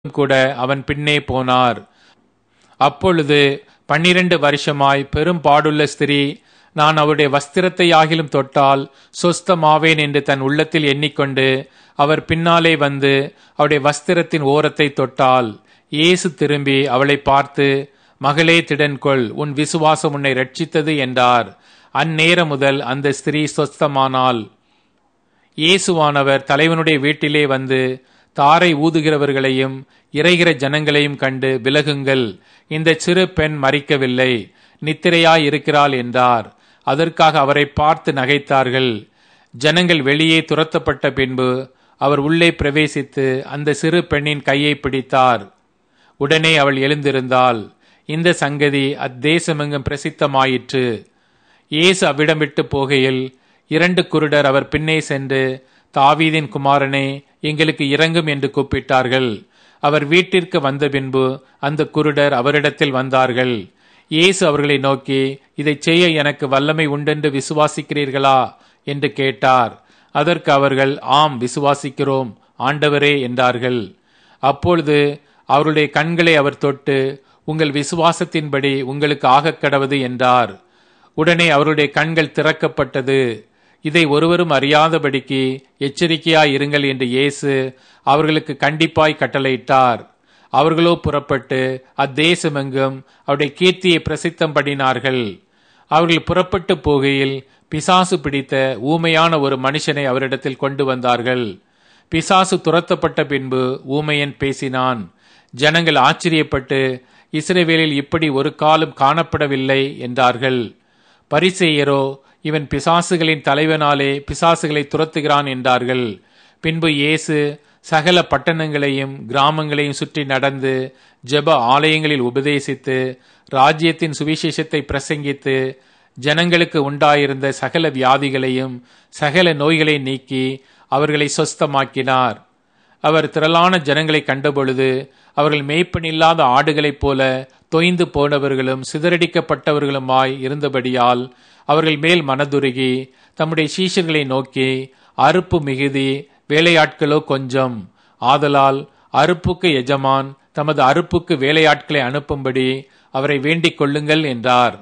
கூட அவன் பின்னே போனார் அப்பொழுது பன்னிரண்டு வருஷமாய் பெரும் பாடுள்ள ஸ்திரீ நான் அவருடைய வஸ்திரத்தை ஆகிலும் தொட்டால் சொஸ்தமாவேன் என்று தன் உள்ளத்தில் எண்ணிக்கொண்டு அவர் பின்னாலே வந்து அவருடைய வஸ்திரத்தின் ஓரத்தை தொட்டால் இயேசு திரும்பி அவளை பார்த்து மகளே திடன்கொள் உன் விசுவாசம் உன்னை ரட்சித்தது என்றார் அந்நேரம் முதல் அந்த ஸ்திரீ சொஸ்தமானாள் இயேசுவானவர் தலைவனுடைய வீட்டிலே வந்து தாரை ஊதுகிறவர்களையும் இறைகிற ஜனங்களையும் கண்டு விலகுங்கள் இந்த சிறு பெண் மறிக்கவில்லை நித்திரையாய் இருக்கிறாள் என்றார் அதற்காக அவரை பார்த்து நகைத்தார்கள் ஜனங்கள் வெளியே துரத்தப்பட்ட பின்பு அவர் உள்ளே பிரவேசித்து அந்த சிறு பெண்ணின் கையை பிடித்தார் உடனே அவள் எழுந்திருந்தாள் இந்த சங்கதி அத்தேசமெங்கும் பிரசித்தமாயிற்று இயேசு அவ்விடம் விட்டு போகையில் இரண்டு குருடர் அவர் பின்னே சென்று தாவீதின் குமாரனே எங்களுக்கு இறங்கும் என்று கூப்பிட்டார்கள் அவர் வீட்டிற்கு வந்த பின்பு அந்த குருடர் அவரிடத்தில் வந்தார்கள் இயேசு அவர்களை நோக்கி இதை செய்ய எனக்கு வல்லமை உண்டென்று விசுவாசிக்கிறீர்களா என்று கேட்டார் அதற்கு அவர்கள் ஆம் விசுவாசிக்கிறோம் ஆண்டவரே என்றார்கள் அப்பொழுது அவருடைய கண்களை அவர் தொட்டு உங்கள் விசுவாசத்தின்படி உங்களுக்கு ஆகக் கடவது என்றார் உடனே அவருடைய கண்கள் திறக்கப்பட்டது இதை ஒருவரும் அறியாதபடிக்கு எச்சரிக்கையாய் இருங்கள் என்று இயேசு அவர்களுக்கு கண்டிப்பாய் கட்டளையிட்டார் அவர்களோ புறப்பட்டு அத்தேசமெங்கும் அவருடைய கீர்த்தியை பிரசித்தம் பண்ணினார்கள் அவர்கள் புறப்பட்டு போகையில் பிசாசு பிடித்த ஊமையான ஒரு மனுஷனை அவரிடத்தில் கொண்டு வந்தார்கள் பிசாசு துரத்தப்பட்ட பின்பு ஊமையன் பேசினான் ஜனங்கள் ஆச்சரியப்பட்டு இஸ்ரேவேலில் இப்படி ஒரு காலம் காணப்படவில்லை என்றார்கள் பரிசெயரோ இவன் பிசாசுகளின் தலைவனாலே பிசாசுகளை துரத்துகிறான் என்றார்கள் பின்பு இயேசு சகல பட்டணங்களையும் கிராமங்களையும் சுற்றி நடந்து ஜெப ஆலயங்களில் உபதேசித்து ராஜ்யத்தின் சுவிசேஷத்தை பிரசங்கித்து ஜனங்களுக்கு உண்டாயிருந்த சகல வியாதிகளையும் சகல நோய்களை நீக்கி அவர்களை சொஸ்தமாக்கினார் அவர் திரளான ஜனங்களை கண்டபொழுது அவர்கள் மேய்ப்பனில்லாத ஆடுகளைப் போல தொய்ந்து போனவர்களும் சிதறடிக்கப்பட்டவர்களுமாய் இருந்தபடியால் அவர்கள் மேல் மனதுருகி தம்முடைய சீஷர்களை நோக்கி அறுப்பு மிகுதி வேலையாட்களோ கொஞ்சம் ஆதலால் அறுப்புக்கு எஜமான் தமது அறுப்புக்கு வேலையாட்களை அனுப்பும்படி அவரை வேண்டிக் கொள்ளுங்கள் என்றார்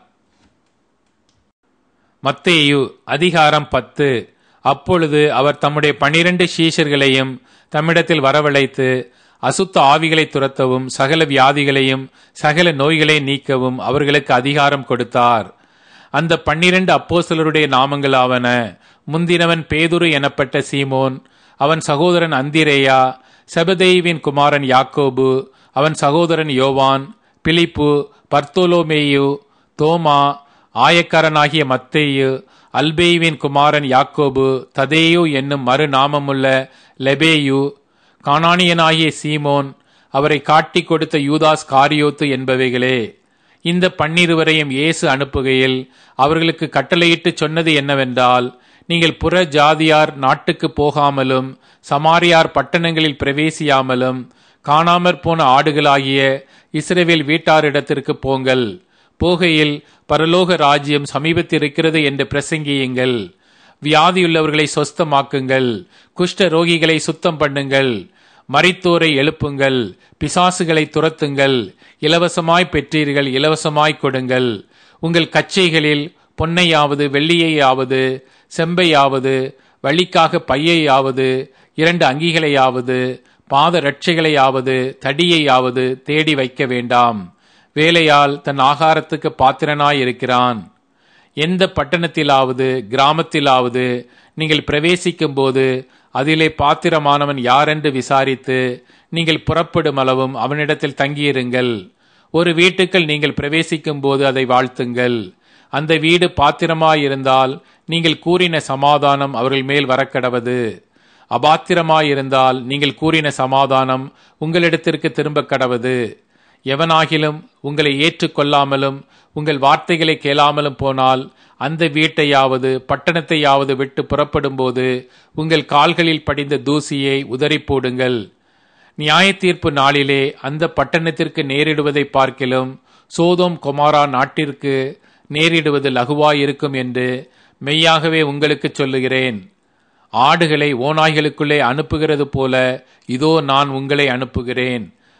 மத்தேயு அதிகாரம் பத்து அப்பொழுது அவர் தம்முடைய பனிரெண்டு சீஷர்களையும் தம்மிடத்தில் வரவழைத்து அசுத்த ஆவிகளை துரத்தவும் சகல வியாதிகளையும் சகல நோய்களை நீக்கவும் அவர்களுக்கு அதிகாரம் கொடுத்தார் அந்த பன்னிரண்டு அப்போஸ்தலருடைய நாமங்களாவன முந்தினவன் பேதுரு எனப்பட்ட சீமோன் அவன் சகோதரன் அந்திரேயா செபதேவின் குமாரன் யாக்கோபு அவன் சகோதரன் யோவான் பிலிப்பு பர்த்தோலோமேயு தோமா ஆயக்காரனாகிய மத்தேயு அல்பேயுவின் குமாரன் யாக்கோபு ததேயு என்னும் மறுநாமமுள்ள லெபேயு கானானியனாகிய சீமோன் அவரை காட்டிக் கொடுத்த யூதாஸ் காரியோத்து என்பவைகளே இந்த பன்னிருவரையும் இயேசு அனுப்புகையில் அவர்களுக்கு கட்டளையிட்டு சொன்னது என்னவென்றால் நீங்கள் புற ஜாதியார் நாட்டுக்கு போகாமலும் சமாரியார் பட்டணங்களில் பிரவேசியாமலும் காணாமற் போன ஆடுகளாகிய இஸ்ரேவேல் வீட்டாரிடத்திற்கு போங்கள் போகையில் பரலோக ராஜ்யம் சமீபத்திருக்கிறது என்று பிரசங்கியுங்கள் வியாதியுள்ளவர்களை சொஸ்தமாக்குங்கள் குஷ்ட ரோகிகளை சுத்தம் பண்ணுங்கள் மரித்தோரை எழுப்புங்கள் பிசாசுகளை துரத்துங்கள் இலவசமாய் பெற்றீர்கள் இலவசமாய் கொடுங்கள் உங்கள் கச்சைகளில் பொன்னையாவது வெள்ளியையாவது செம்பையாவது வழிக்காக பையையாவது இரண்டு அங்கிகளையாவது பாத ரட்சைகளையாவது தடியையாவது தேடி வைக்க வேண்டாம் வேலையால் தன் ஆகாரத்துக்கு பாத்திரனாயிருக்கிறான் எந்த பட்டணத்திலாவது கிராமத்திலாவது நீங்கள் பிரவேசிக்கும் போது அதிலே பாத்திரமானவன் யாரென்று விசாரித்து நீங்கள் புறப்படும் அளவும் அவனிடத்தில் தங்கியிருங்கள் ஒரு வீட்டுக்குள் நீங்கள் பிரவேசிக்கும் போது அதை வாழ்த்துங்கள் அந்த வீடு பாத்திரமாயிருந்தால் நீங்கள் கூறின சமாதானம் அவர்கள் மேல் வரக்கடவது அபாத்திரமாயிருந்தால் நீங்கள் கூறின சமாதானம் உங்களிடத்திற்கு திரும்ப கடவது எவனாகிலும் உங்களை ஏற்றுக்கொள்ளாமலும் உங்கள் வார்த்தைகளை கேளாமலும் போனால் அந்த வீட்டையாவது பட்டணத்தையாவது விட்டு புறப்படும்போது உங்கள் கால்களில் படிந்த தூசியை உதறி போடுங்கள் நியாய தீர்ப்பு நாளிலே அந்த பட்டணத்திற்கு நேரிடுவதை பார்க்கிலும் சோதோம் கொமாரா நாட்டிற்கு நேரிடுவது லகுவாயிருக்கும் என்று மெய்யாகவே உங்களுக்கு சொல்லுகிறேன் ஆடுகளை ஓநாய்களுக்குள்ளே அனுப்புகிறது போல இதோ நான் உங்களை அனுப்புகிறேன்